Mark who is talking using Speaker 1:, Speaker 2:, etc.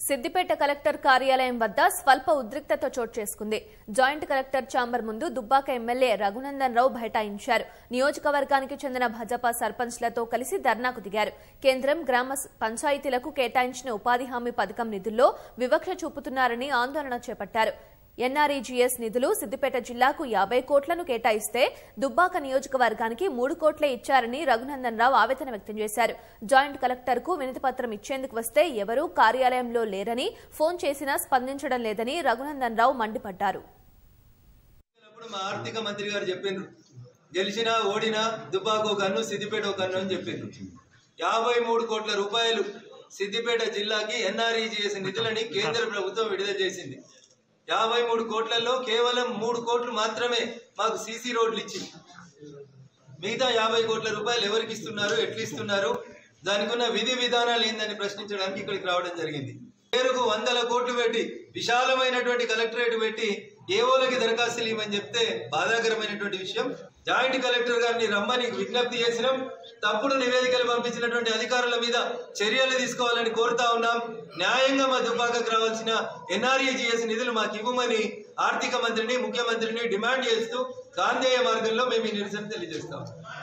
Speaker 1: Siddipet collector కార్యాలయం వద్ద స్వల్ప ఉద్రిక్తత చోటు చేసుకుంది జాయింట్ కలెక్టర్ ఛాంబర్ ముందు దుబ్బాక ఎమ్మెల్యే రఘునందన్ రావు బైఠాయించారు నియోజకవర్గానికి చెందిన భాజపా సర్పంచ్లతో కలిసి ధర్నాకు దిగారు కేంద్రం గ్రామ స- పంచాయతీలకు కేటాయించిన ఉపాధి హామీ పథకం నిధుల్లో వివక్ష చూపుతున్నారని ఆందోళన చేపట్టారు ఎన్ఆర్ఈజీఎస్ నిధులు సిద్దిపేట జిల్లాకు యాభై కోట్లను కేటాయిస్తే దుబ్బాక నియోజకవర్గానికి మూడు కోట్లే ఇచ్చారని రఘునందన్ రావు ఆవేదన వ్యక్తం చేశారు జాయింట్ కలెక్టర్ కు వినతిపత్రం ఇచ్చేందుకు వస్తే ఎవరూ కార్యాలయంలో లేరని ఫోన్ చేసినా స్పందించడం లేదని రఘునందన్ రావు మండిపడ్డారు
Speaker 2: అప్పుడు మా ఆర్థిక మంత్రి గారు చెప్పిండ్రు గెలిచినా ఓడినా దుబ్బాకు ఒక కన్ను సిద్దిపేట ఒక కన్ను అని చెప్పిండ్రు యాభై మూడు కోట్ల రూపాయలు సిద్దిపేట జిల్లాకి ఎన్ఆర్ఈజీఎస్ నిధులని కేంద్ర ప్రభుత్వం విడుదల చేసింది యాభై మూడు కోట్లలో కేవలం మూడు కోట్లు మాత్రమే మాకు సీసీ రోడ్లు ఇచ్చింది మిగతా యాభై కోట్ల రూపాయలు ఎవరికి ఇస్తున్నారు ఎట్లా ఇస్తున్నారు దానికి ఉన్న విధి విధానాలు ఏందని ప్రశ్నించడానికి ఇక్కడికి రావడం జరిగింది పేరుకు వందల కోట్లు పెట్టి విశాలమైనటువంటి కలెక్టరేట్ పెట్టి ఏవోలకి దరఖాస్తులు ఇవ్వని చెప్తే బాధాకరమైనటువంటి విషయం జాయింట్ కలెక్టర్ గారిని రమ్మని విజ్ఞప్తి చేసినాం తప్పుడు నివేదికలు పంపించినటువంటి అధికారుల మీద చర్యలు తీసుకోవాలని కోరుతా ఉన్నాం న్యాయంగా మా దుబ్బాకకు రావాల్సిన ఎన్ఆర్ఈజీఎస్ నిధులు మాకు ఇవ్వమని ఆర్థిక మంత్రిని ముఖ్యమంత్రిని డిమాండ్ చేస్తూ గాంధేయ మార్గంలో మేము ఈ నిరసన తెలియజేస్తాం